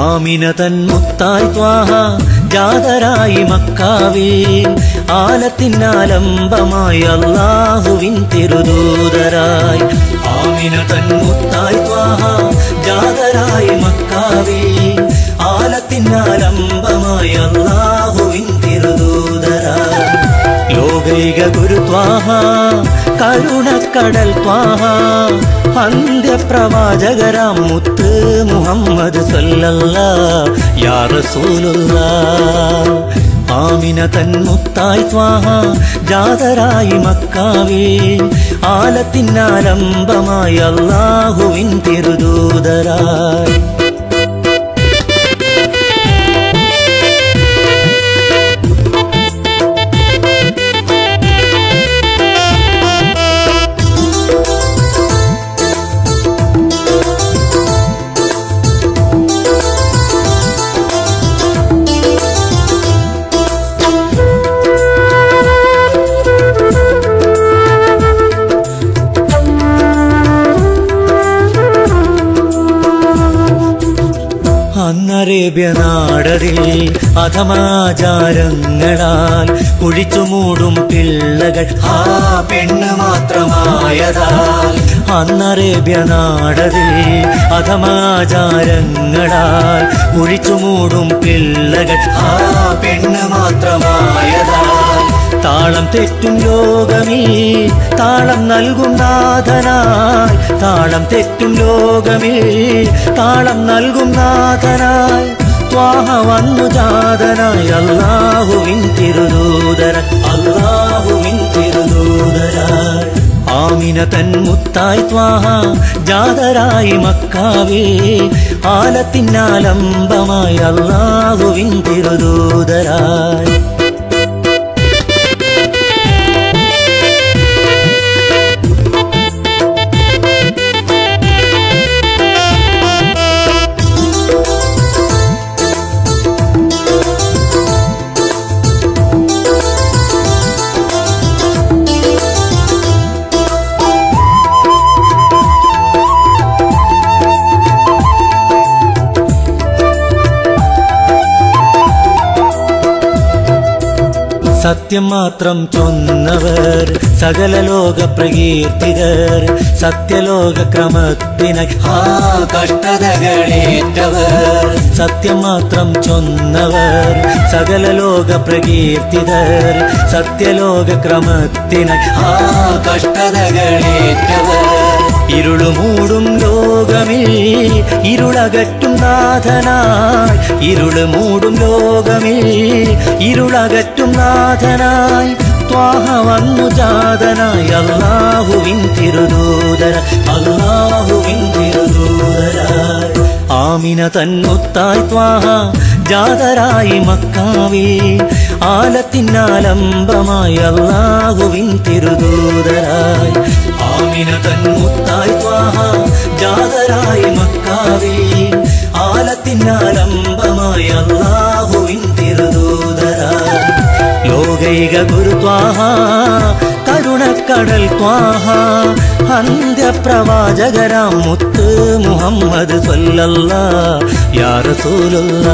ആമിന തൻ മുത്തായി ത്വാഹ ജാതരായി മക്കാവിൽ ആലത്തിനാലംബമായി അള്ളാഹുവിൻ തിരുദൂതരായി ആമിന തൻ മുത്തായി ത്വാഹ ജാതരായി മക്കാവിൽ ആലത്തിനാലംബമായി അള്ളാഹുവിൻ തിരുദൂതരായി ലോകൈക ഗുരുത്വാഹ കരുണക്കടൽ ത്വാഹ അന്ത്യപ്രവാചകരാം മുത്ത് മുഹമ്മദ് സല്ലല്ല യാ റസൂലുള്ള ആമിന തൻ മുത്തായി ത്വാഹ ജാതരായി മക്കാവിൽ ആലത്തിനാലംബമായി അള്ളാഹുവിൻ തിരുദൂതരായി അന്നറേബ്യ നാടതിൽ അധമാചാരങ്ങളാൽ കുഴിച്ചുമൂടും പിള്ളകൾ ആ പെണ്ണ് മാത്രമായതാൽ അന്നറേബ്യ നാടതിൽ അധമാചാരങ്ങളാൽ കുഴിച്ചുമൂടും പിള്ളകൾ ആ പെണ്ണ് മാത്രമായതാൽ താളം തെറ്റും ലോകമേ താളം നൽകും നാഥനായി താളം തെറ്റും ലോകമേ താളം നൽകും നാഥനായി ത്വാഹ വന്നു ജാതനായി അള്ളാഹുവിൻ തിരുദൂതര അള്ളാഹുവിൻ തിരുദൂതരായി ആമിന തൻ മുത്തായി ത്വാഹ ജാതരായി മക്കാവേ ആലത്തിനാലംബമായി അള്ളാഹുവിൻ തിരുദൂതരായി സത്യം മാത്രം ചൊന്നവർ സകല ലോക പ്രകീർത്തികർ സത്യലോക ക്രമത്തിനായി ആ കഷ്ടതകളേറ്റവർ സത്യം മാത്രം ചൊന്നവർ സകല ലോക പ്രകീർത്തികർ സത്യലോക ക്രമത്തിനായി ആ കഷ്ടതകളേറ്റവർ ഇരുളുമൂടും ലോകമേ ഇരുളകറ്റും നാഥനായി ഇരുള് മൂടും ലോകമേ ഇരുളകറ്റും നാഥനായി ത്വാഹ വന്നു ജാതനായി അള്ളാഹുവിൻ തിരുദൂതര അള്ളാഹുവിൻ തിരുദൂതരായി ആമിന തന്നുത്തായി ത്വാഹ ജാതരായി മക്കാവേ ആലത്തിനാലംബമായി അള്ളാഹുവിൻ തിരുദൂതരായി ആമിന തന്നുത്തായി ത്വാഹ ജാതരായി മക്കാവേ ആലത്തിനാലംബമായി അള്ളാഹുവിൻ തിരുദൂതരായി ലോകൈക ഗുരുത്വാഹ കരുണക്കടൽ ത്വാഹ അന്ത്യപ്രവാചകരാം മുത്ത് മുഹമ്മദ് സല്ലല്ല യാ റസൂലുള്ള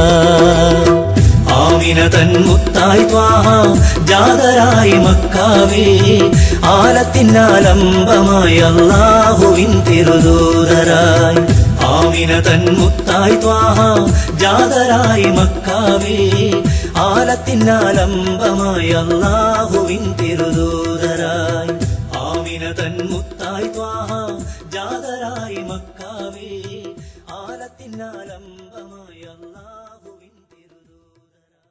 ആമിന തൻ മുത്തായി ത്വാഹ ജാതരായി മക്കാവേ ആലത്തിനാലംബമായി അള്ളാഹുവിൻ തിരുദൂതരായി ആമിന തൻ മുത്തായി ത്വാഹ ജാതരായി മക്കാവേ ആലത്തിനാലംബമായി അള്ളാഹുവിൻ തിരുദൂതരായി ആമിന തൻ മുത്തായി ത്വാഹ ജാതരായി മക്കാവേ ആലത്തിനാലംബമായി അള്ളാഹുവിൻ തിരുദൂതരായി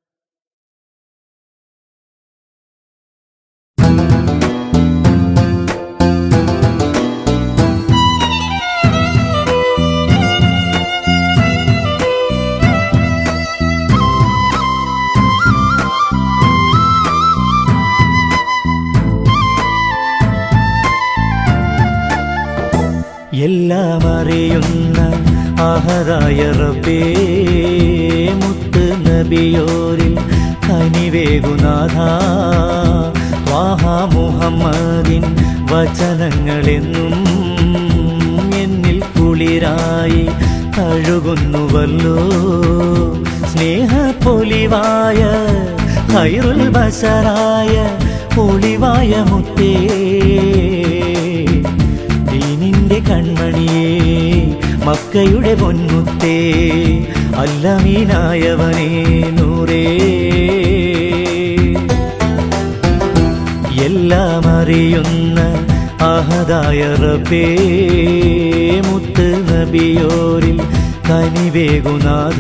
എല്ലാം അറിയുന്ന അഹദായ റബ്ബേ മുത്ത് നബിയോരിൽ കനിവേകുനാഥ വാഹ മുഹമ്മദിൻ വചനങ്ങളെന്നും എന്നിൽ കുളിരായി തഴുകുന്നുവല്ലോ സ്നേഹപ്പൊലിവായ ഹൈറുൽ ബസറായ ഒളിവായ മുത്തേ ദീനിന്റെ കൺമണിയേ മക്കയുടെ പൊന്മുത്തേ അല്ലമീനായവനേ നൂറേ എല്ലാം അറിയുന്ന അഹദായ റബ്ബേ മുത്ത് നബിയോരിൽ കനിവേകുനാഥ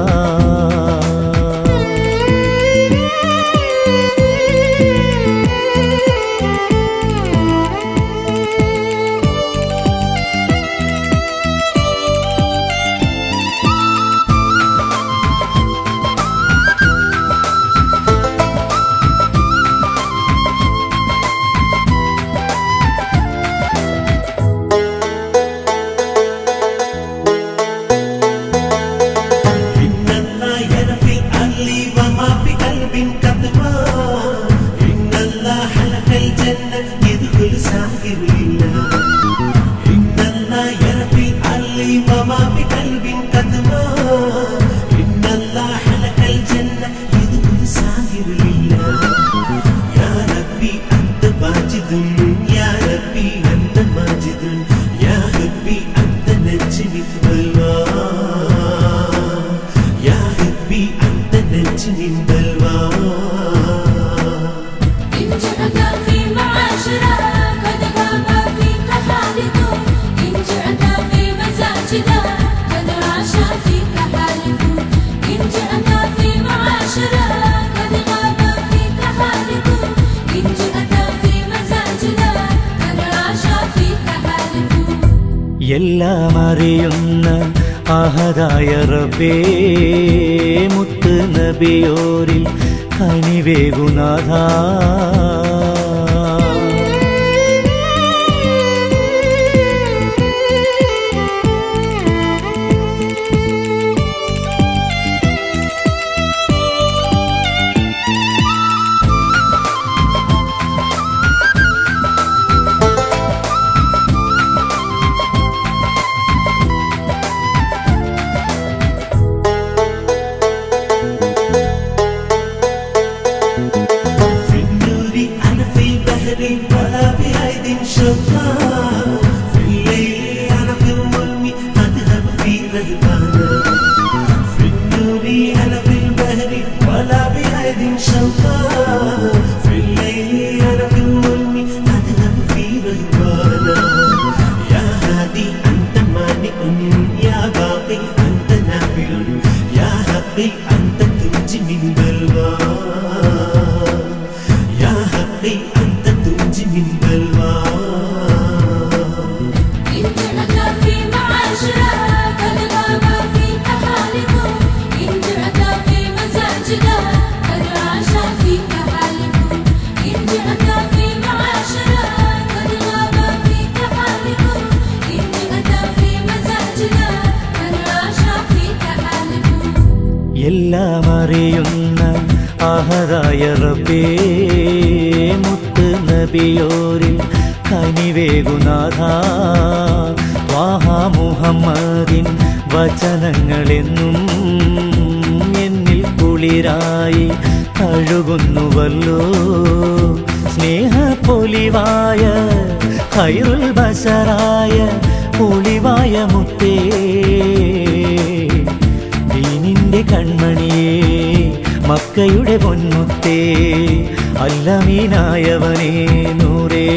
إن الله يرفي أهلي وما في قلب كتمان إن الله خلق الجنة يدخل ساكر لله إن الله يرفي أهلي وما في قلب كتمان إن الله خلق الجنة يدخل ساكر لله يا ربي أنت واجد يا ربي أنت ماجد يا ربي أنت نجمي بلوى يا ربي أنت نجمي بلوى إن جعت في معاشرة قد غاب فيك حالك إن جعت في مزاجنا قد عاش فيك حالك إن جعت في معاشرة قد غاب فيك حالك إن جعت في مزاجنا قد عاش فيك حالك എല്ലാം അറിയുന്ന അഹദായ റബ്ബേ മുത്ത് നബിയോരിൽ കനിവേകുനാഥ في النور أنا في البحر ولا بأيد شطا في الليل أنا في الظلم أذهب في رهبانا في النور أنا في البحر ولا بأيد شطا في الليل أنا في الظلم أذهب في رهبانا يا هادي أنت مانع يا باقي أنت نافع يا حقي أنت تنجي من بلوى يا حقي أنت تنجي من بلوى إن جعت في معاشرة قد غاب فيك حالك إن جعت في مزاجنا قد عاش فيك حالك إن جعت في معاشرة قد غاب فيك حالك إن جعت في مزاجنا قد عاش فيك حالك എല്ലാം അറിയുന്ന അഹദായ റബ്ബേ മുത്ത് നബിയോരിൽ കനിവേകുനാഥ വാഹ മുഹമ്മദിൻ വചനങ്ങളെന്നും എന്നിൽ കുളിരായി തഴുകുന്നുവല്ലോ സ്നേഹപ്പൊലിവായ ഹൈറുൽ ബസറായ ഒളിവായ മുത്തേ ദീനിന്റെ കൺമണിയേ മക്കയുടെ പൊന്മുത്തേ അല്ലമീനായവനേ നൂറേ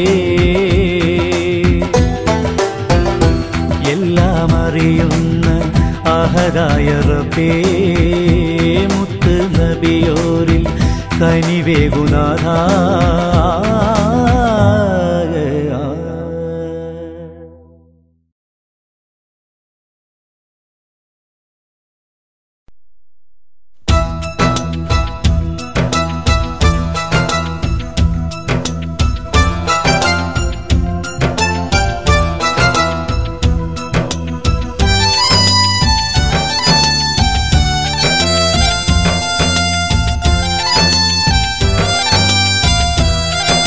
എല്ലാം അറിയുന്ന അഹദായ റബ്ബേ മുത്ത് നബിയോരിൽ കനിവേകുനാഥ إن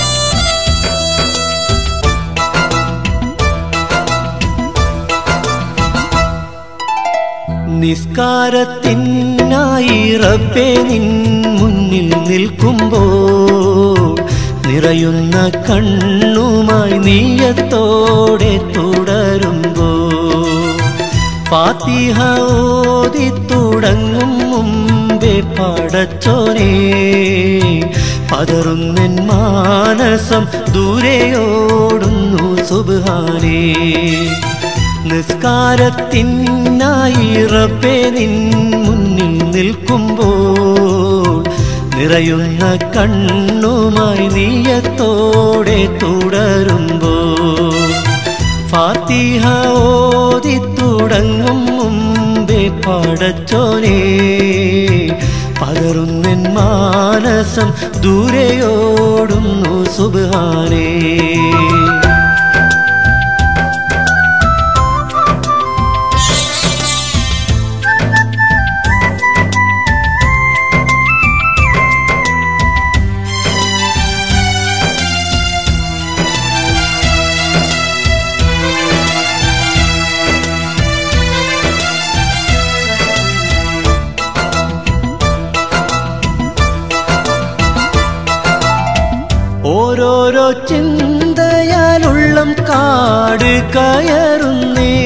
നിസ്കാരത്തിനായി റബ്ബേ നിൻ മുന്നിൽ നിൽക്കുമ്പോൾ നിറയുന്ന കണ്ണുമായി നീയത്തോടെ തുടരുമ്പോൾ ഫാത്തിഹ ഓതി തുടങ്ങും മുമ്പേ പടച്ചോനെ പതറുന്നൻ മാനസം ദൂരെയോടുന്നു സുബാനേ നിസ്കാരത്തിനായി റബ്ബേ നിൻ മുന്നിൽ നിൽക്കുമ്പോൾ നിറയുന്ന കണ്ണുമായി നീയത്തോടെ തുടരുമ്പോൾ ഫാത്തിഹ ഓതി തുടങ്ങും മുമ്പേ പടച്ചോനെ പതറുന്നൻ മാനസം ദൂരെയോടുന്നു സുബാനേ ഓരോരോ ചിന്തയാലുള്ളം കാട് കയറുന്നേ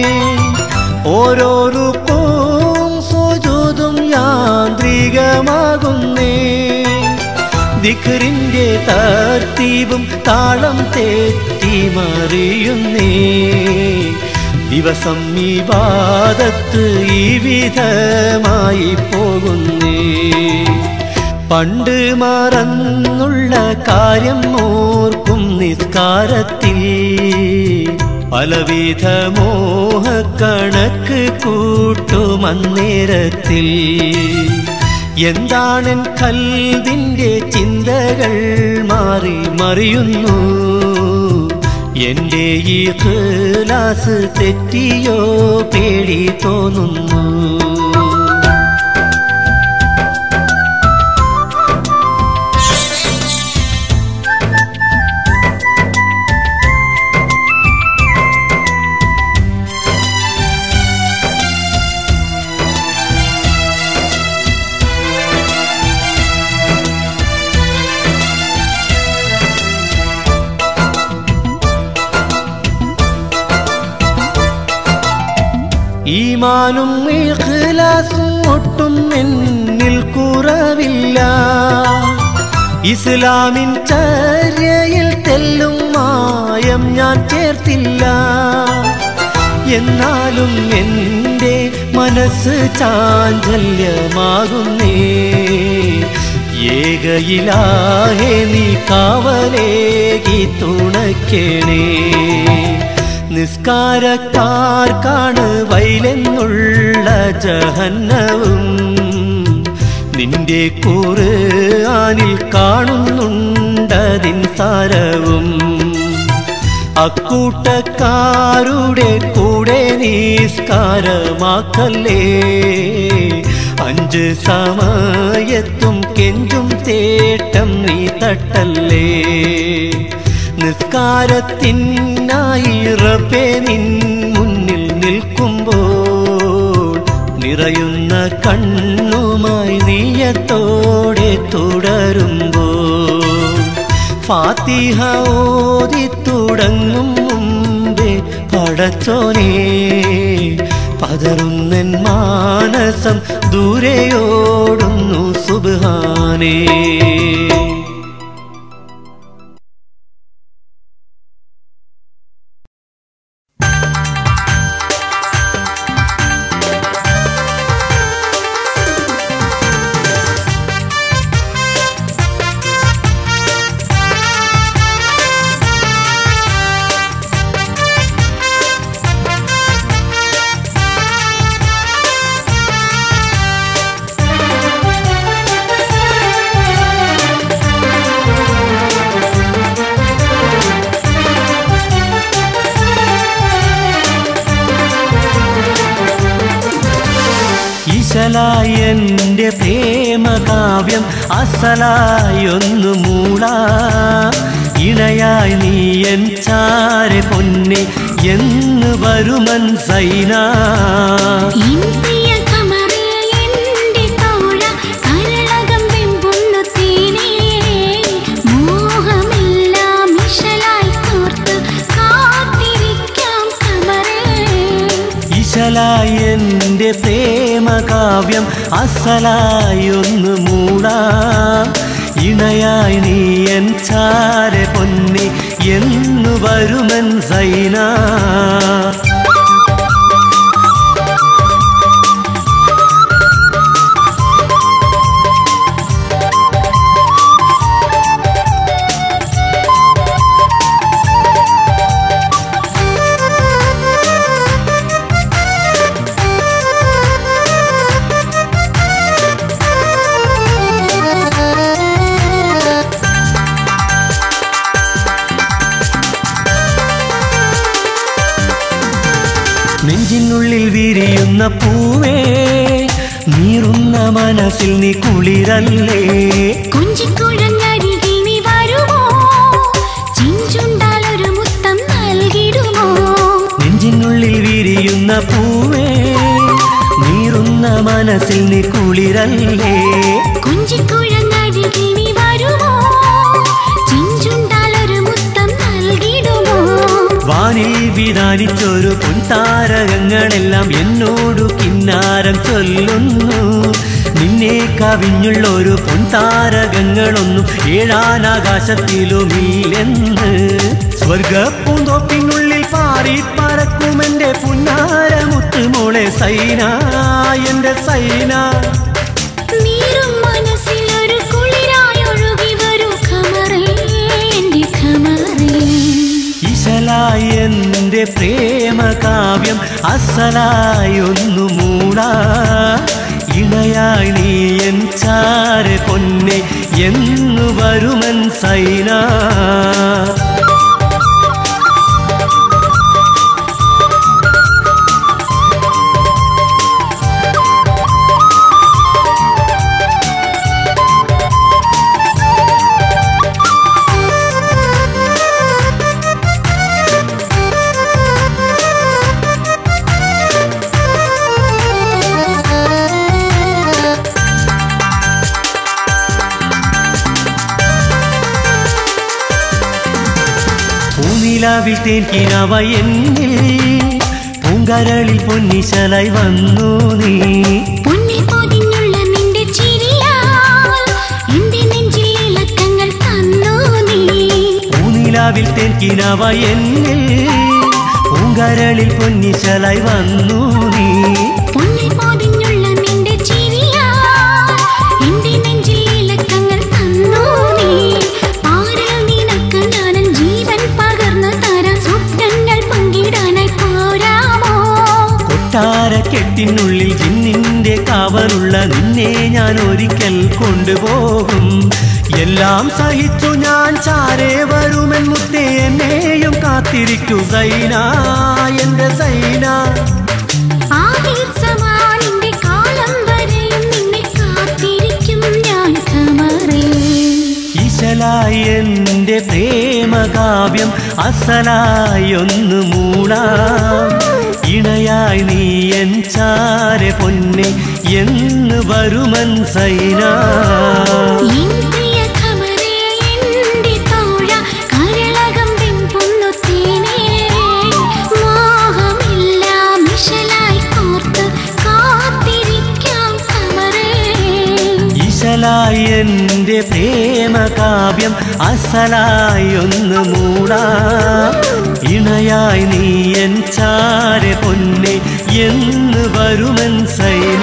ഓരോരോ കോം സുജൂതും യാന്ത്രികമാകുന്നേ ദിഖറിന്റെ തർത്തീപും താളം തെറ്റി മറിയുന്നേ ദിവസം ഈ വാദത്ത് ഈ വിധമായി പോകുന്നേ പണ്ട് മറന്നുള്ള കാര്യം ഓർക്കും നിസ്കാരത്തിൽ പലവിധ മോഹക്കണക്ക് കൂട്ടുമന്നേരത്തിൽ എന്താണെൻ കൽവിൻ്റെ ചിന്തകൾ മാറി മറിയുന്നു എൻ്റെ ഈ ക്ലാസ് തെറ്റിയോ പേടി തോന്നുന്നു ഈമാനും ഇഖ്ലാസും ഒട്ടും എന്നിൽ കുറവില്ല ഇസ്ലാമിൻ ചര്യയിൽ തെല്ലും മായം ഞാൻ ചേർത്തില്ല എന്നാലും എൻ്റെ മനസ്സ് ചാഞ്ചല്യമാകുന്നേ ഏകയിലാഹെ നീ കാവലേകി തുണയ്ക്കണേ നിസ്കാരക്കാർക്കാണ് വൈലെന്നുള്ള ജഹന്നവും നിന്റെ കൂറ് ആനിൽ കാണുന്നുണ്ടതിൻ സാരവും അക്കൂട്ടക്കാരുടെ കൂടെ നിസ്കാരമാക്കല്ലേ അഞ്ച് സമയത്തും കെഞ്ചും തേട്ടം നീ തട്ടല്ലേ നിസ്കാരത്തിനായി റബ്ബേ നിൻ മുന്നിൽ നിൽക്കുമ്പോൾ നിറയുന്ന കണ്ണുമായി നീയത്തോടെ തുടരുമ്പോൾ ഫാത്തിഹ ഓതി തുടങ്ങും മുമ്പേ പടച്ചോനെ പതറുന്നൻ മാനസം ദൂരെയോടുന്നു സുബാനേ ഈശലായി എൻ്റെ പ്രേമകാവ്യം അസലായൊന്നു മൂള ഇണയായി നീ എൻ ചാരെ പൊന്നെ എന്ന് വരുമൻ സൈന ഇമ്പിയ ഇശലായി എൻ്റെ പ്രേമകാവ്യം അസലായി ഒന്ന് മൂടാം ഇണയായി നീ എൻ ചാര പൊന്നി എന്നു വരുമൻ സൈന നെഞ്ചിനുള്ളിൽ വിരിയുന്ന പൂവേ നീറുന്ന മനസ്സിൽ നീ കുളിരല്ലേ കുഞ്ചിക്കുഴഞ്ഞരികിൽ നീ വരുമോ ചിഞ്ചുണ്ടാൽ ഒരു മുത്തം നൽകിടുമോ നെഞ്ചിനുള്ളിൽ വിരിയുന്ന പൂവേ നീറുന്ന മനസ്സിൽ നീ കുളിരല്ലേ കുഞ്ചിക്കുഴഞ്ഞരികിൽ നീ വരുമോ ചിഞ്ചുണ്ടാൽ ഒരു മുത്തം നൽകിടുമോ വാനിൽ വിധാനിച്ചൊരു പൊൻതാരകങ്ങളെല്ലാം എന്നോടു കിന്നാരം ചൊല്ലുന്നു നിന്നെ കവിഞ്ഞുള്ള ഒരു പൊൻതാരകങ്ങളൊന്നും ഏഴാനാകാശത്തിലുമില്ലെന്ന് സ്വർഗപ്പൂന്തോപ്പിനുള്ളിൽ പാറി പറക്കുമെന്റെ പുന്നാരമുത്തുമോളെ സൈന എന്റെ സൈന നീറും മനസ്സിൽ ഒരു കുളിരായി ഒഴുകി വരൂ ഖമറേ എന്റെ ഖമറേ ഇശലായി എൻ്റെ പ്രേമകാവ്യം അസലായി ഒന്നു മൂടാ ഇണയായി നീ എൻ ചാര പൊന്നെ എന്നു വരുമൻ സൈന പൂനിലാവിൽ തേൻകിനവ എന്നിൽ പൂങ്കരളിൽ പൊന്നിശലായി വന്നു നീ പൊന്നിൽ പൊതിഞ്ഞുള്ള നിന്റെ ചിരിയാൽ എന്റെ നെഞ്ചിൽ ഇളക്കങ്ങൾ തന്നു നീ പൂനിലാവിൽ തേൻകിനവ എന്നിൽ പൂങ്കരളിൽ പൊന്നിശലായി വന്നു നീ പൊന്നിൽ പൊതിഞ്ഞുള്ള നിന്റെ ചിരിയാൽ എന്റെ നെഞ്ചിൽ ഇളക്കങ്ങൾ തന്നു നീ പാരിൽ നിനക്ക് ഞാനൻ ജീവൻ പകർന്നു തരാം സ്വപ്നങ്ങൾ പങ്കിടാനായി പോരാമോ കൊട്ടാരക്കെട്ടിനുള്ളിൽ ജിന്നിന്റെ കാവലുള്ള നിന്നെ ഞാൻ ഒരിക്കൽ കൊണ്ടുപോകും എല്ലാം സഹിച്ചു ഞാൻ ചാരേ വരുമെൻ മുത്തേ എന്നെയും കാത്തിരിക്കൂ സൈന എന്റെ സൈന ആഹിർ സമാനിന്റെ കാലം വരെയും നിന്നെ കാത്തിരിക്കും ഞാൻ ഖമറേ ഇശലായി എൻ്റെ പ്രേമകാവ്യം അസലായി ഒന്ന് മൂടാം ഇണയായി നീ എൻ ചാര പൊന്നെ എന്ന് വരുമൻ സൈന എൻ പ്രിയ ഖമറേ എന്റെ തോഴ കരളകം വെമ്പുന്നു തേനേ മോഹമെല്ലാം ഇശലായി കോർത്ത് കാത്തിരിക്കാം ഖമറേ ഇശലായി എൻ്റെ പ്രേമകാവ്യം അസലായി ഒന്ന് മൂടാം ഇണയായി നീ എൻ ചാര പൊന്നെ എന്ന് വരുമൻ സൈന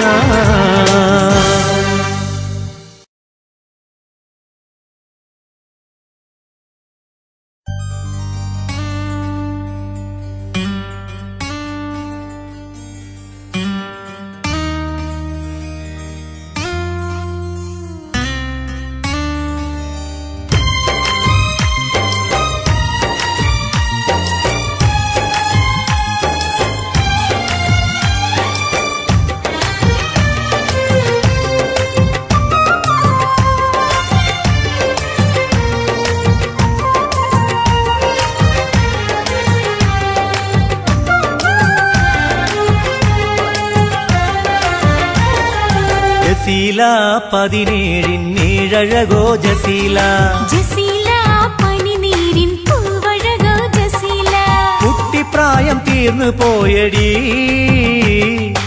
ജസീല പതിനേഴിൻ ഏഴഴകോ ജസീല ജസീല പനിനീരിൻ പൂവഴകോ ജസീല കുട്ടിപ്രായം തീർന്നു പോയടി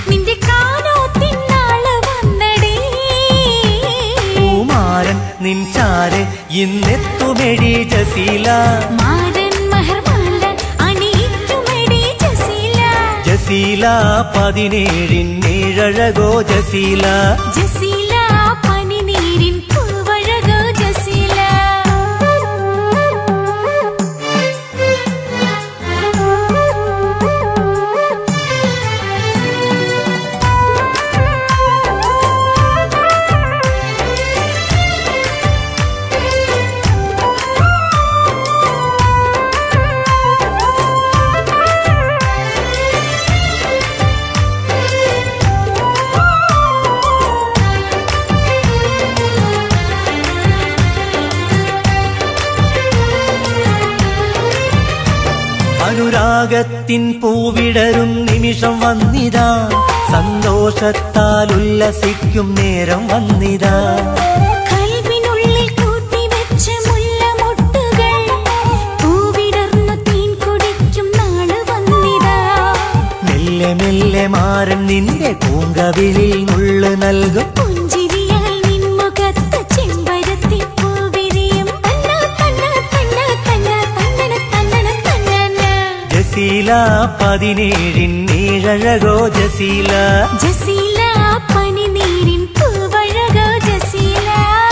ഇന്നെത്തുമെടി ജസീല മാരൻ മഹർമാല അണിയിക്കുമെടി ജസീല ജസീല പതിനേഴിൻ ഏഴഴകോ ജസീല ജസീല പനിനീരിൻ പൂവഴകോ ജസീല അനുരാഗത്തിൻ പൂവിടരും നിമിഷം വന്നിതാ സന്തോഷത്താൽ ഉല്ലസിക്കും നേരം വന്നിതാ കൽവിനുള്ളിൽ കൂട്ടിവെച്ച മുല്ലമൊട്ടുകൾ പൂവിടർന്നു തീൻ കുടിക്കും നാള് വന്നിതാ മെല്ലെ മെല്ലെ മാറൻ നിന്റെ പൂങ്കവിളിൽ നുള്ളു നൽകും പുഞ്ചിരിയാൽ നിൻമുഖത്ത് ചെമ്പരത്തി പൂവിരിയും തന്ന തന്ന തന്ന തന്ന തന്നന തന്നന തന്നന ജസീല പതിനേഴിൻ ഏഴഴകോ ജസീല ജസീല പനിനീരിൻ പൂവഴകോ ജസീല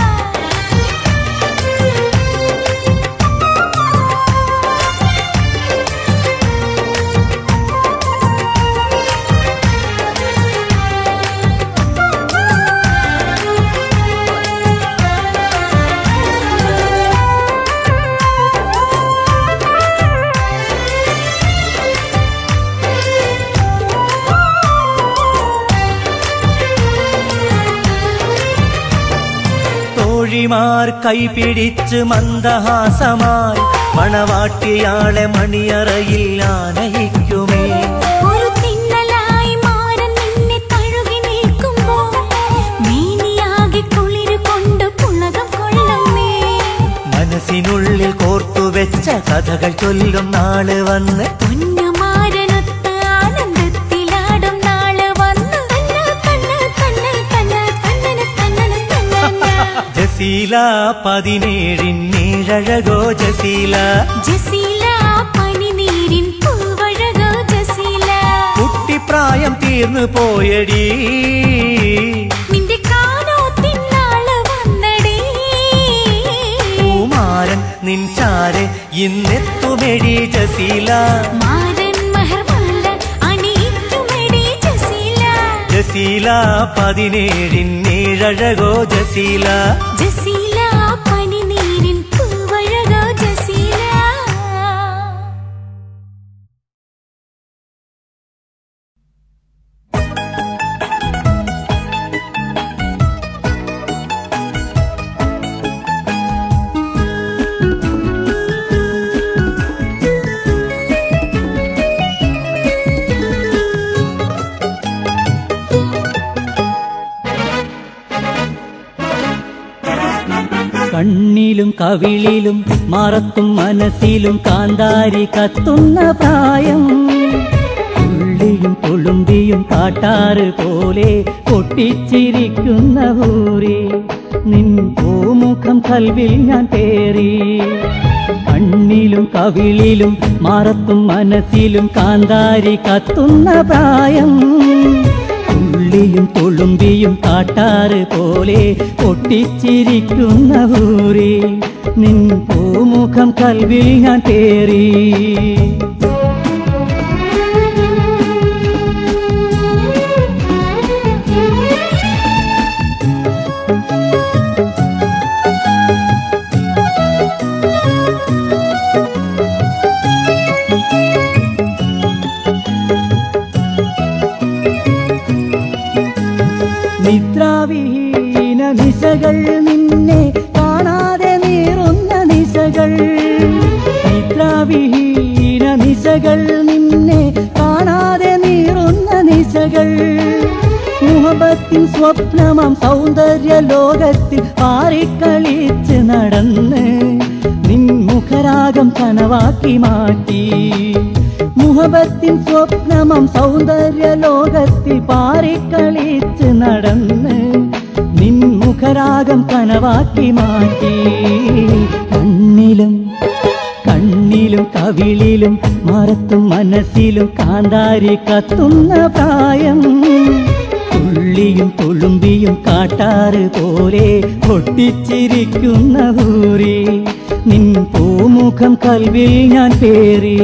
തോഴിമാർ കൈപിടിച്ച് മന്ദഹാസമായി മണവാട്ടിയാളെ മണിയറയിൽ ആനയിക്കുമേ ഒരു തിന്നലായി മാറൻ നിന്നെ തഴുകി നിൽക്കുമ്പോൾ മേനിയാകെ കുളിര് കൊണ്ട് പുളകം കൊള്ളുന്നേ മനസ്സിനുള്ളിൽ കോർത്തുവെച്ച കഥകൾ ചൊല്ലും നാള് വന്ന് പൊന്നുമാരനൊത്ത് ആനന്ദത്തിലാടും നാള് വന്ന് തന്ന തന്ന തന്ന തന്ന തന്നന തന്നന തന്നന ജസീല പതിനേഴിൻ ഏഴഴകോ ജസീല ജസീല പനിനീരിൻ പൂവഴകോ ജസീല കുട്ടിപ്രായം തീർന്നു പോയടി നിന്റെ കാനോ തിന്നാള് വന്നടേ പൂമാരൻ നിൻ ചാരെ ഇന്നെത്തുമെടി ജസീല മാരൻ മഹർമാല അണിയിക്കുമെടി ജസീല ജസീല പതിനേഴിൻ ഏഴഴകോ ജസീല ജസീല പനിനീരിൻ പൂവഴകോ ജസീല കണ്ണിലും കവിളിലും മറത്തും മനസ്സിലും കാന്താരി കത്തുന്ന പ്രായം ഉള്ളിയും കൊളുന്തിയും കാട്ടാറ് പോലെ പൊട്ടിച്ചിരിക്കുന്ന ഊരി നിൻ പൂമുഖം കൽവിൽ ഞാൻ പേറി കണ്ണിലും കവിളിലും മറത്തും മനസ്സിലും കാന്താരി കത്തുന്ന പ്രായം ഉള്ളിയും തുളുമ്പിയും കാട്ടാറ് പോലെ പൊട്ടിച്ചിരിക്കുന്ന ഊരി നിൻ പൂമുഖം കൽവിൽ ഞാൻ തേറി നിദ്രാവിഹീന നിശകൾ നിന്നെ കാണാതെ നീറുന്ന നിശകൾ നിദ്രാവിഹീന നിശകൾ നിന്നെ കാണാതെ നീറുന്ന നിശകൾ മുഹബത്തിൻ സ്വപ്നമാം സൗന്ദര്യ ലോകത്തിൽ പാറിക്കളിച്ച് നടന്ന് നിൻ മുഖരാഗം കനവാക്കി മാറ്റി മുഹബത്തിൻ സ്വപ്നമം സൗന്ദര്യ ലോകത്തിൽ പാറിക്കളിച്ച് നടന്ന് നിൻ മുഖരാഗം കനവാക്കി മാറ്റി കണ്ണിലും കണ്ണിലും കവിളിലും മറത്തും മനസ്സിലും കാന്താരി കത്തുന്ന പ്രായം തുള്ളിയും തുളുമ്പിയും കാട്ടാറ് പോലെ പൊട്ടിച്ചിരിക്കുന്ന ഊരി നിൻ പൂമുഖം കൽവിൽ ഞാൻ പേറി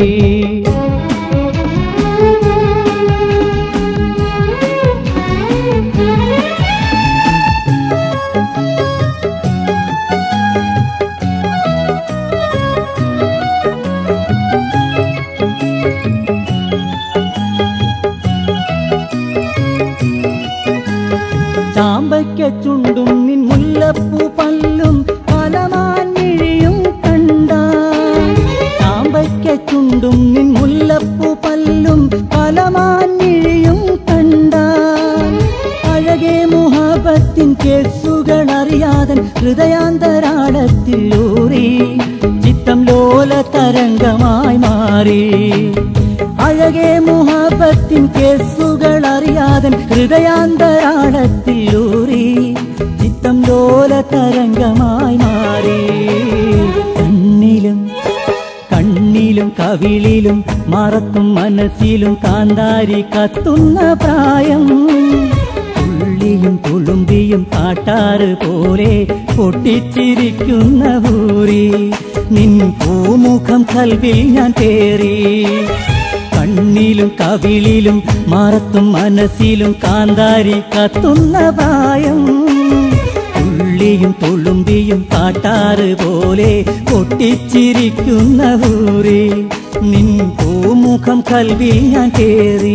ചാമ്പയ്ക്ക ചുണ്ടും നിൻ മുല്ലപ്പൂ പല്ലും പലമാൻ മിഴിയും കണ്ട ചാമ്പയ്ക്ക ചുണ്ടും നിൻ മുല്ലപ്പൂ പല്ലും പലമാൻ മിഴിയും കണ്ട അഴകേ മുഹബത്തിൻ കേസുകൾ അറിയാതൻ ഹൃദയാന്തരാളത്തിൽ ഊറി ചിത്തം ലോല തരംഗമായി മാറി അഴകേ മുഹബത്തിൻ കേസുകൾ അറിയാതൻ ഹൃദയാന്തരാളത്തിൽ ഊറി ചിത്തം ലോല തരംഗമായി മാറി കണ്ണിലും കണ്ണിലും കവിളിലും മറത്തും മനസ്സിലും കാന്താരി കത്തുന്ന പ്രായം തുള്ളിയും തുളുമ്പിയും കാട്ടാറ് പോലെ പൊട്ടിച്ചിരിക്കുന്ന ഊരി നിൻ പൂമുഖം കൽവിൽ ഞാൻ പേറി കണ്ണിലും കവിളിലും മറത്തും മനസ്സിലും കാന്താരി കത്തുന്ന പ്രായം തുള്ളിയും തുളുമ്പിയും കാട്ടാറ് പോലെ പൊട്ടിച്ചിരിക്കുന്ന ഊരി നിൻ പൂമുഖം കൽവിൽ ഞാൻ കേറി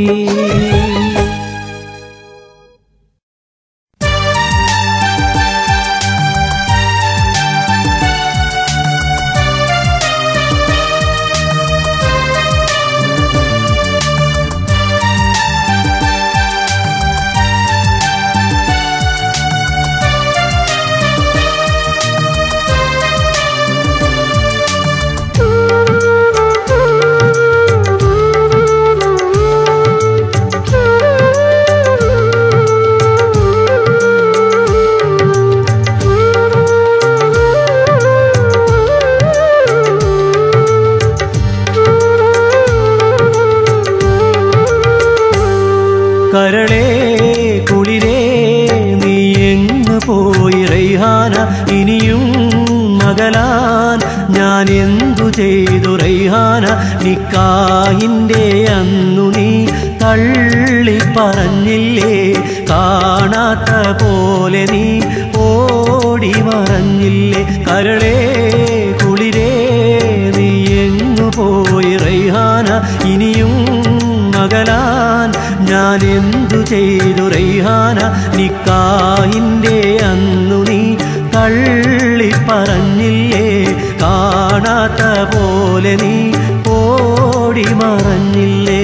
കരളേ കുളിരേ നീ എങ്ങ് പോയി റൈഹാന ഇനിയും മകലാൻ ഞാൻ എന്തു ചെയ്തു റൈഹാന നിക്കാഹിൻ്റെ അന്നു നീ തള്ളി പറഞ്ഞില്ലേ കാണാത്ത പോലെ നീ ഓടി മറഞ്ഞില്ലേ കരളേ കുളിരേ നീ എങ്ങു പോയി റൈഹാന ഇനിയും മകലാൻ ഞാൻ എന്തു ചെയ്തു റൈഹാന നിക്കാഹിൻ്റെ അന്നു നീ തള്ളി പറഞ്ഞില്ലേ കാണാത്ത പോലെ നീ ഓടി മറഞ്ഞില്ലേ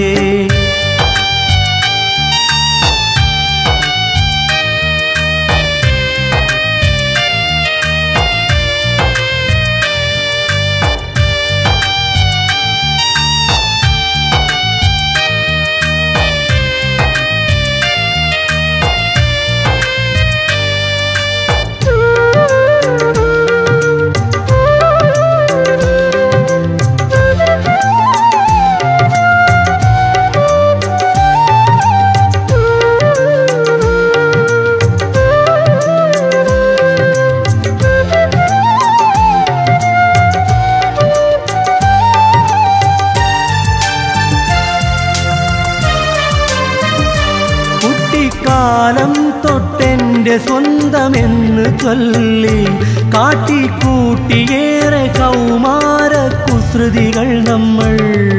കുട്ടിക്കാലം തൊട്ടെന്റെ സ്വന്തമെന്ന് ചൊല്ലി കാട്ടിക്കൂട്ടിയേറെ കൗമാര കുസൃതികൾ നമ്മൾ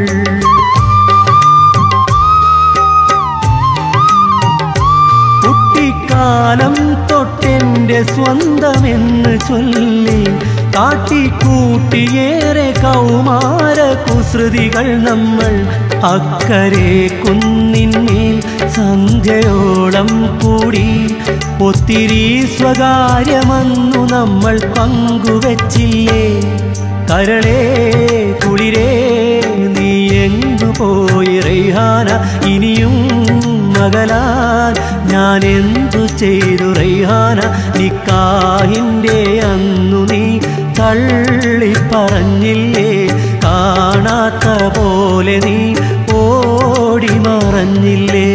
കുട്ടിക്കാലം തൊട്ടെന്റെ സ്വന്തമെന്ന് ചൊല്ലി കാട്ടിക്കൂട്ടിയേറെ കൗമാര കുസൃതികൾ നമ്മൾ അക്കരെ കുന്നിന്മേൽ സന്ധ്യയോളം കൂടി ഒത്തിരി സ്വകാര്യമന്നു നമ്മൾ പങ്കുവച്ചില്ലേ കരളേ കുളിരേ നീ എങ്ങു പോയി റൈഹാന ഇനിയും മകലാൻ ഞാൻ എന്തു ചെയ്തു റൈഹാന നിക്കാഹിൻ്റെ അന്നു നീ തള്ളി പറഞ്ഞില്ലേ കാണാത്ത പോലെ നീ ഓടി മറഞ്ഞില്ലേ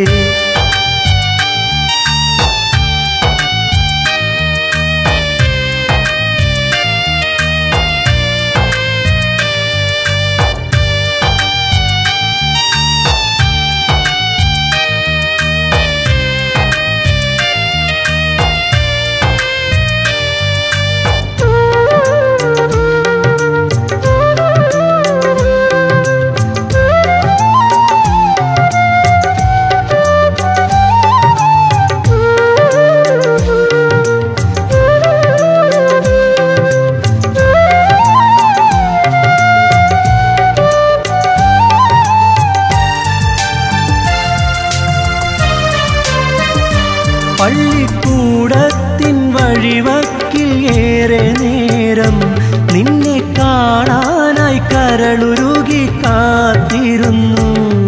പള്ളിക്കൂടത്തിൻ വഴിവക്കിൽ ഏറെ നേരം നിന്നെ കാണാനായി കരളുരുകി കാത്തിരുന്നു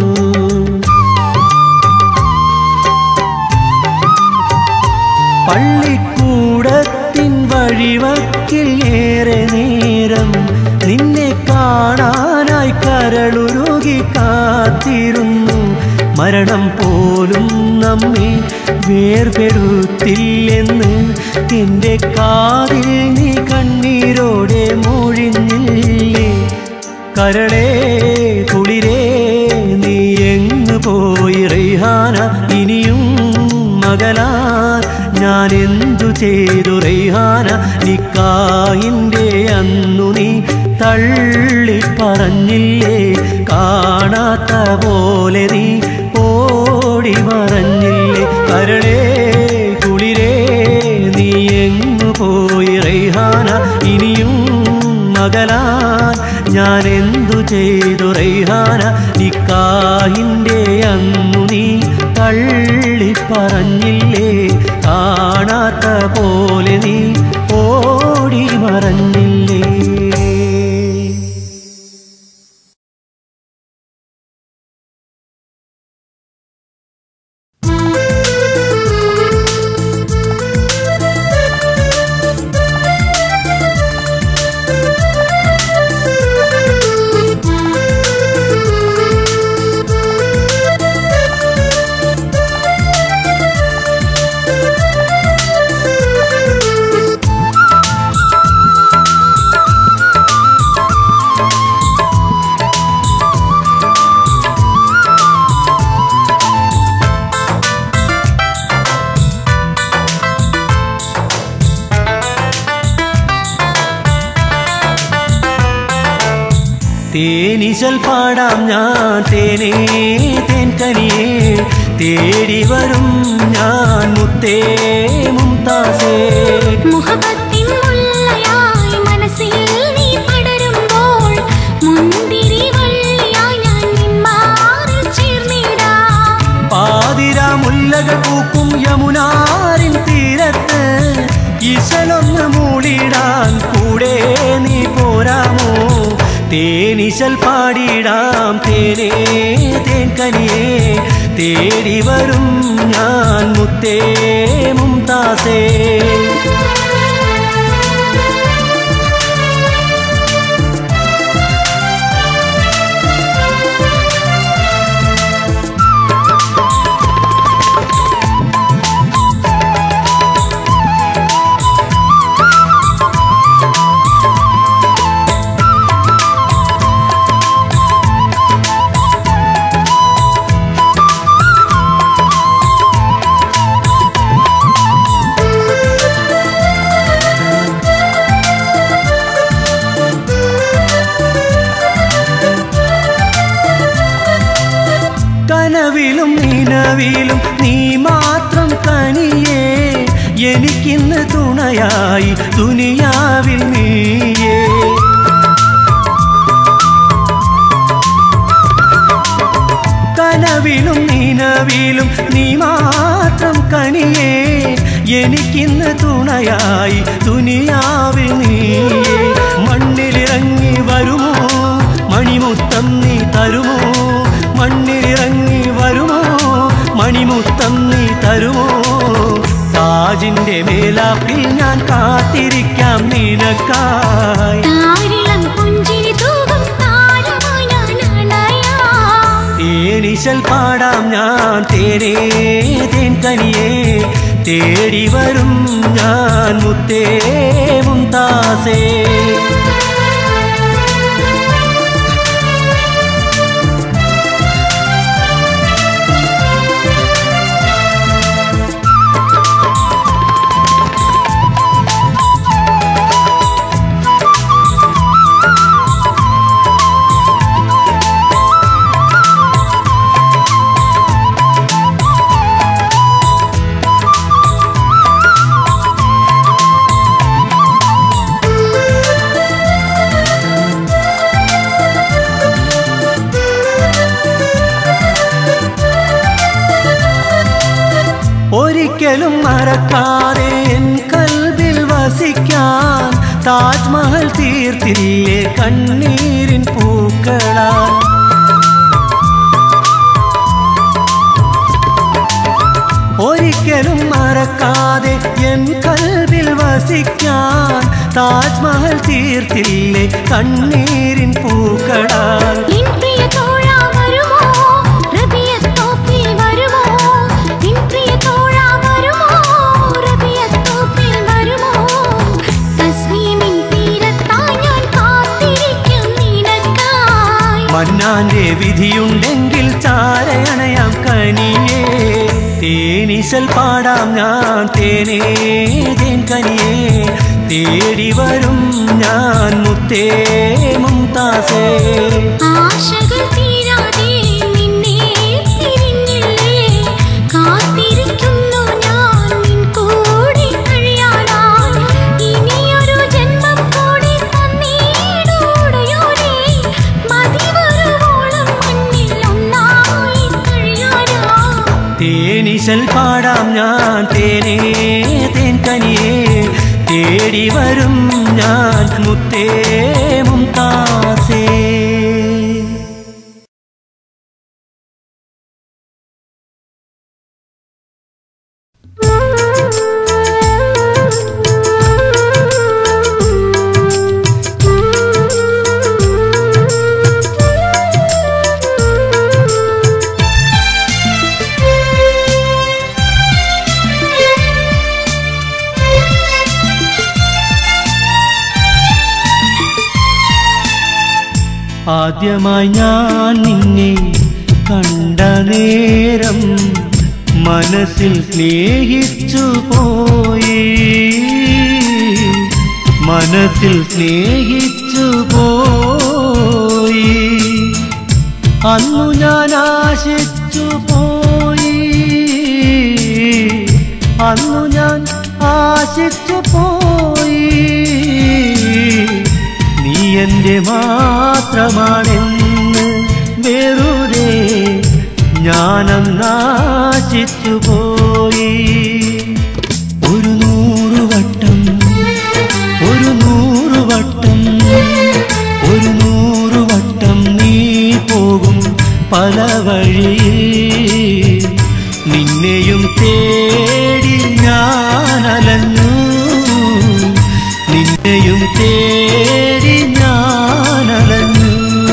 പള്ളിക്കൂടത്തിൻ വഴിവക്കിൽ ഏറെ നേരം നിന്നെ കാണാനായി കരളുരുകി കാത്തിരുന്നു മരണം പോലും നമ്മെ വേർപെടുത്തില്ലെന്ന് എൻ്റെ കാതിൽ നീ കണ്ണീരോടെ മൊഴിഞ്ഞില്ലേ കരളേ കുളിരേ നീ എങ്ങ് പോയി റൈഹാന ഇനിയും മകലാൻ ഞാൻ എന്തു ചെയ്തു റൈഹാന നിക്കായിൻ്റെ അന്നു നീ തള്ളി പറഞ്ഞില്ലേ കാണാത്ത പോലെ നീ ഓടി മറഞ്ഞില്ലേ കരളേ കുളിരേ നീ എങ്ങു പോയി റൈഹാന ഇനിയും മകലാൻ ഞാൻ എന്തു ചെയ്തു റൈഹാന നിക്കാഹിൻ്റെ അന്നു നീ തള്ളി പറഞ്ഞില്ലേ കാണാത്ത പോലെ നീ ഓടി മറഞ്ഞില്ലേ തേനിശൽ പാടാം ഞാൻ തേനേ തേൻകനിയേ തേടി വരും ഞാൻ മുത്തേ മുംതാസേ മുഹബത്തിൻ മുല്ലയായി മനസ്സിൽ നീ പടരുമ്പോൾ മുന്തിരി വള്ളിയായി ഞാൻ നിന്മാറിൽ ചേർന്നിടാം പാതിര മുല്ലകൾ പൂക്കും യമുനാരിൻ തീരത്ത് ഈശലൊന്ന് മൂടിടാൻ കൂടെ നീ പോരാമോ തേനിശൽ പാടിടാം തേനേ തേൻകനിയേ തേടി വരും ഞാൻ മുത്തേ മുംതാസേ കനവിലും നിലവിലും നീ മാത്രം കനിയേ എനിക്കിന്ന് തുണയായി ദുനിയാവിൽ നീയേ കനവിലും നിലവിലും നീ മാത്രം കനിയേ എനിക്കിന്ന് തുണയായി ദുനിയാവിൽ നീയേ മണ്ണിലിറങ്ങി വരുമോ മണിമുത്തം നീ തരുമോ മണ്ണിലിറങ്ങി വരുമോ മണി മണിമുത്തം നീ തരുമോ താജിന്റെ മേലാപ്പിൽ ഞാൻ കാത്തിരിക്കാം നിനക്കായി താരിളം പുഞ്ചിരി തൂകും താരമായി ഞാൻ അണയാം. തേനിശൽ പാടാം ഞാൻ തേനേ തേൻ കനിയേ തേടി വരും ഞാൻ മുത്തേ മുന്താസേ ഒരിക്കലും മറക്കാതെ എൻ കൽവിൽ വസിക്കാൻ താജ്മഹൽ തീർത്തില്ലേ കണ്ണീരിൻ പൂക്കളാൽ ഒരിക്കലും മറക്കാതെ എൻ കൽവിൽ വസിക്കാൻ താജ്മഹൽ തീർത്തില്ലേ കണ്ണീരിൻ പൂക്കളാൽ നിൻ പ്രിയ തോഴാ വരുമോ? റബിയത്തോപ്പിൽ വരുമോ? നിൻ പ്രിയ തോഴാ വരുമോ? റബിയത്തോപ്പിൽ വരുമോ? തസ്നീമിൻ തീരത്തായി ഞാൻ കാത്തിരിക്കും നിനക്കായി. മന്നാന്റെ വിധിയുണ്ടെങ്കിൽ ചാരയണയാം കനിയേ തേനിശൽ പാടാം ഞാൻ തേനേ തേൻ കനിയേ തേടി വരും ഞാൻ മുത്തേ മുംതാസേ ആശകൾ തീരാതെ നിന്നെ പിരിഞ്ഞില്ലേ? കാത്തിരിക്കുന്നു ഞാൻ നിൻ കൂടെ കഴിയാനായി. ഇനിയൊരു ജന്മം കൂടി തന്നീടുടയോനേ. മതി വരുവോളം മണ്ണിൽ ഒന്നായി കഴിയാനായി. തേനിശൽ പാടാം ഞാൻ തേനേ തേൻ കനിയേ തേടി വരും ഞാൻ മുത്തേ മുംതാസേ ആദ്യമായി ഞാൻ നിന്നെ കണ്ട നേരം മനസ്സിൽ സ്നേഹിച്ചു പോയി മനസ്സിൽ സ്നേഹിച്ചു പോയി അന്നു ഞാൻ ആശിച്ചു പോയി അന്നു ഞാൻ ആശിച്ചു പോയി നീ എന്റെ മാത്രമാണെന്ന് വെറുതെ ഞാനന്നാശിച്ചു പോയി ഒരു നൂറു വട്ടം ഒരു നൂറു വട്ടം ഒരു നൂറു വട്ടം നീ പോകും പല വഴിയിൽ നിന്നെയും തേടി ഞാൻ അലഞ്ഞു നിന്നെയും തേടി ഞാൻ അലഞ്ഞു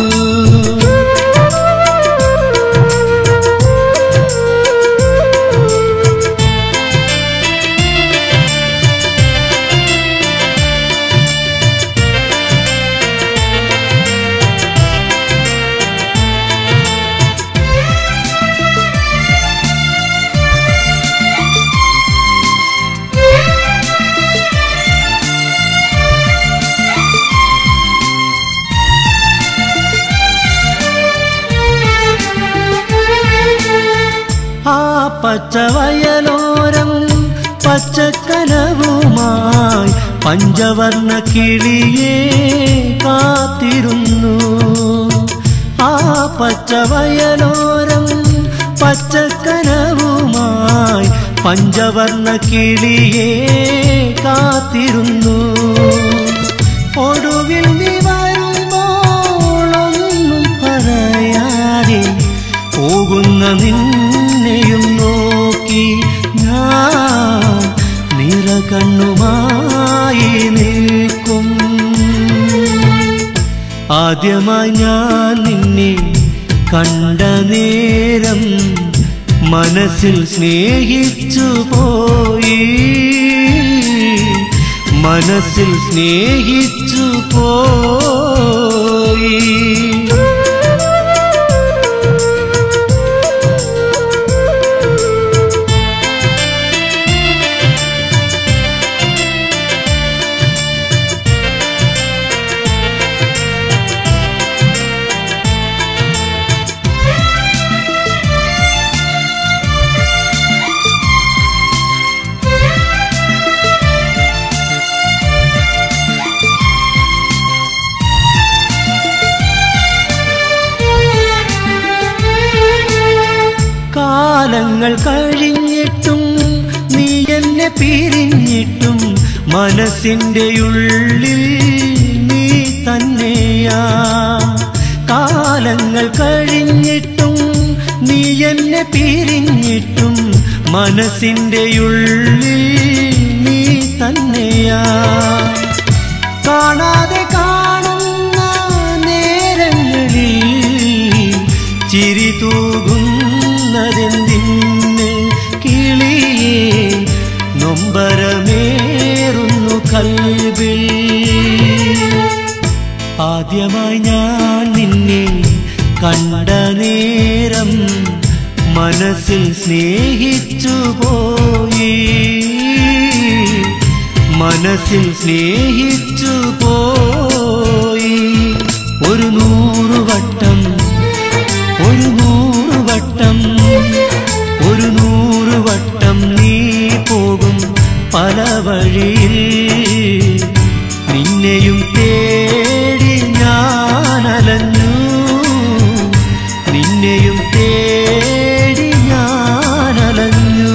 ആ പച്ചവയലോരം പച്ചക്കനവുമായി പഞ്ചവർണ്ണ കിളിയെ കാത്തിരുന്നു ആ പച്ചവയലോരം പച്ചക്കനവുമായി പഞ്ചവർണ്ണ കിളിയെ കാത്തിരുന്നു ഒടുവിൽ നീ വരുമ്പോളൊന്നും പറയാതെ പോകുന്ന നിന്നെയും നോക്കി കണ്ണുമായി നിൽക്കും ആദ്യമായി ഞാൻ നിന്നെ കണ്ട നേരം മനസ്സിൽ സ്നേഹിച്ചു പോയി മനസ്സിൽ സ്നേഹിച്ചു പോയി കാലങ്ങൾ കഴിഞ്ഞിട്ടും നീ എന്നെ പിരിഞ്ഞിട്ടും മനസ്സിൻ്റെ ഉള്ളിൽ നീ തന്നെയാ കാലങ്ങൾ കഴിഞ്ഞിട്ടും നീ എന്നെ പിരിഞ്ഞിട്ടും മനസ്സിൻ്റെ ഉള്ളിൽ നീ തന്നെയാ കാണാതെ കാണുന്ന നേരങ്ങളിൽ ചിരി തൂകുന്നതെന്തിന് കിളിയേ നൊമ്പരമേറുന്നു കൽവിൽ ആദ്യമായി ഞാൻ നിന്നെ കണ്ട നേരം മനസ്സിൽ സ്നേഹിച്ചു പോയി മനസ്സിൽ സ്നേഹിച്ചു പോയി ഒരു നൂറു വട്ടം ഒരു നൂറു വട്ടം ഒരു നൂറു വട്ടം നീ പോകും പല വഴിയിൽ നിന്നെയും തേടി ഞാൻ അലഞ്ഞു നിന്നെയും തേടി ഞാൻ അലഞ്ഞു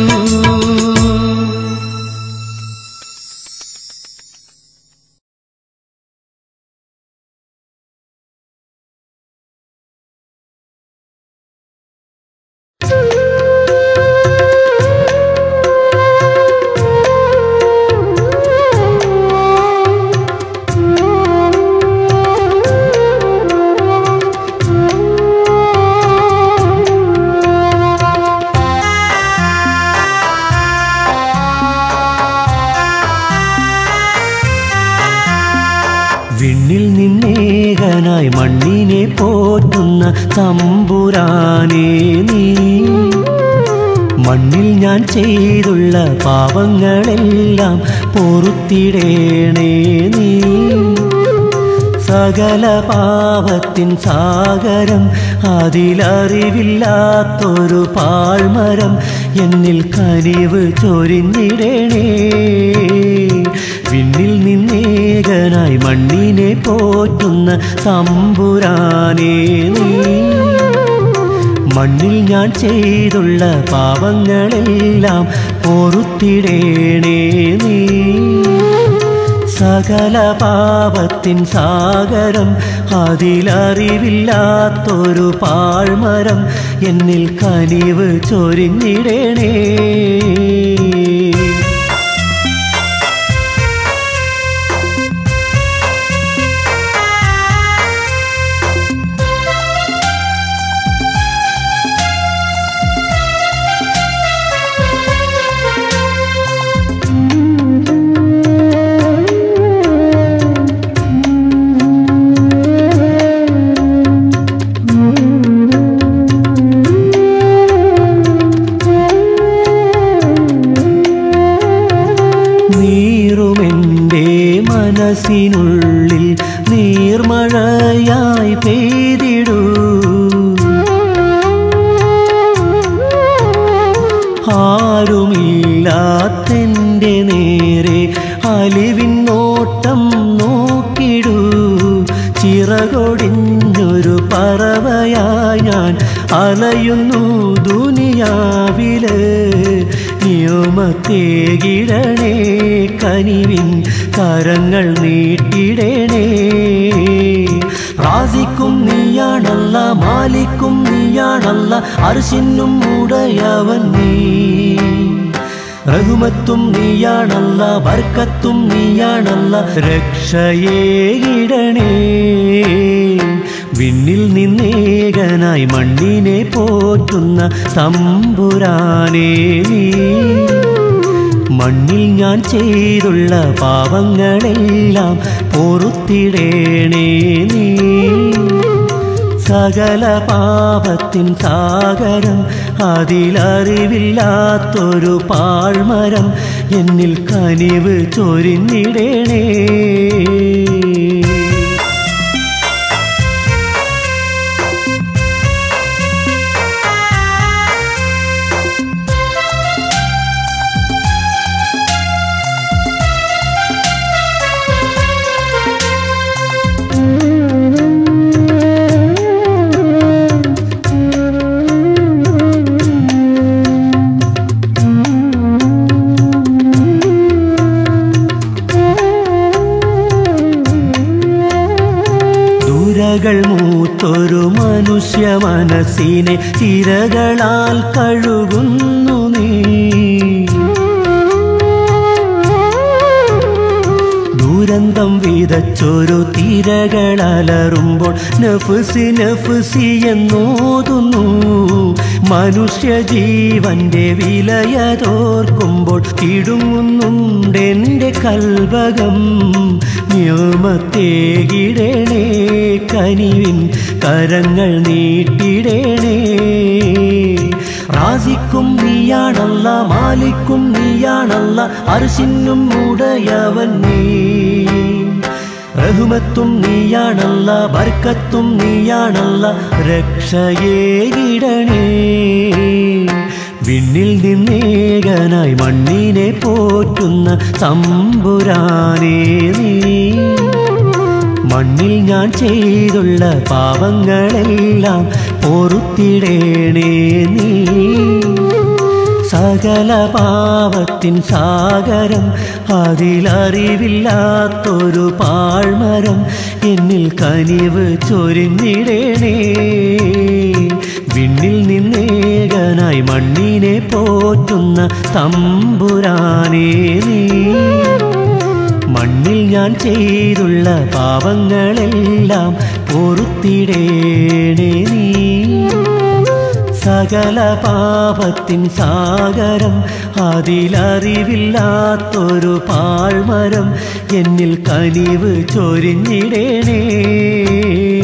വിണ്ണിൽ നിന്നേകനായി മണ്ണിനെ പോറ്റുന്ന തമ്പുരാനേ നീ മണ്ണിൽ ഞാൻ ചെയ്തുള്ള പാപങ്ങളെല്ലാം പൊറുത്തിടേണേ നീ സകല പാപത്തിൻ സാഗരം അതിലറിവില്ലാത്തൊരു പാഴ്മരം എന്നിൽ കനിവ് ചൊരിഞ്ഞിടണേ വിണ്ണിൽ നിന്നേകനായി മണ്ണിനെ പോറ്റുന്ന തമ്പുരാനേ നീ മണ്ണിൽ ഞാൻ ചെയ്തുള്ള പാപങ്ങളെല്ലാം പൊറുത്തിടേണേ നീ സകല പാപത്തിൻ സാഗരം അതിലറിവില്ലാത്തൊരു പാഴ്മരം എന്നിൽ കനിവ് ചൊരിഞ്ഞിടണേ നീറുമെൻ്റെ മനസ്സിനുള്ളിൽ നീർമഴയായി പെയ്തിടൂ ആരുമില്ലാത്തെൻ്റെ നേരെ അലിവിൻ നോട്ടം നോക്കിടൂ ചിറകൊടിഞ്ഞൊരു പറവയായി ഞാൻ അലയുന്നു ദുനിയാവില് നിയമത്തേകിടണേ കനിവിൻ കരങ്ങൾ നീട്ടിടണേ റാസിക്കും നീയാണല്ല മാലിക്കും നീയാണല്ല അർശിനും ഉടയവൻ നീ റഹുമത്തും നീയാണല്ല ബർക്കത്തും നീയാണല്ല രക്ഷയേകിടണേ വിണ്ണിൽ നിന്നേകനായി മണ്ണിനെ പോറ്റുന്ന തമ്പുരാനേ നീ മണ്ണിൽ ഞാൻ ചെയ്തുള്ള പാവങ്ങളെല്ലാം പൊറുത്തിടേണേ നീ സകല പാപത്തിൻ സാഗരം അതിലറിവില്ലാത്തൊരു പാഴ്മരം എന്നിൽ കനിവ് ചൊരിഞ്ഞിടേണേ ദുരകൾ മൂത്തൊരു മനുഷ്യ മനസ്സിനെ തിരകളാൽ കഴുകുന്നു നീ ദുരന്തം വിതച്ചൊരു തിരകളലറുമ്പോൾ നഫ്സി നഫ്സി എന്നോതുന്നു മനുഷ്യ ജീവന്റെ വിലയതോർക്കുമ്പോൾ ഇടുങ്ങുന്നുണ്ടെന്റെ കൽവകം ന്യൂമത്തേകിടണേ കനിവിൻ കരങ്ങൾ നീട്ടിടണേ റാസിക്കും നീയാണല്ല മാലിക്കും നീയാണല്ല അർശിനും ഉടയവൻ നീ റഹുമത്തും നീയാണല്ല ബർക്കത്തും നീയാണല്ല രക്ഷയേകിടണേ വിണ്ണിൽ നിന്നേകനായി മണ്ണിനെ പോറ്റുന്ന തമ്പുരാനേ നീ മണ്ണിൽ ഞാൻ ചെയ്തുള്ള പാവങ്ങളെല്ലാം പൊറുത്തിടേണേ നീ സകല പാവത്തിൻ സാഗരം അതിലറിവില്ലാത്തൊരു പാഴ്മരം എന്നിൽ കനിവ് ചൊരിഞ്ഞിടേണേ വിണ്ണിൽ നിന്നേകനായി മണ്ണിനെ പോറ്റുന്ന തമ്പുരാനേ നീ മണ്ണിൽ ഞാൻ ചെയ്തുള്ള പാവങ്ങളെല്ലാം പൊറുത്തിടേണേ നീ സകല പാപത്തിൻ സാഗരം അതിലറിവില്ലാത്തൊരു പാഴ്മരം എന്നിൽ കനിവ് ചൊരിഞ്ഞിടേണേ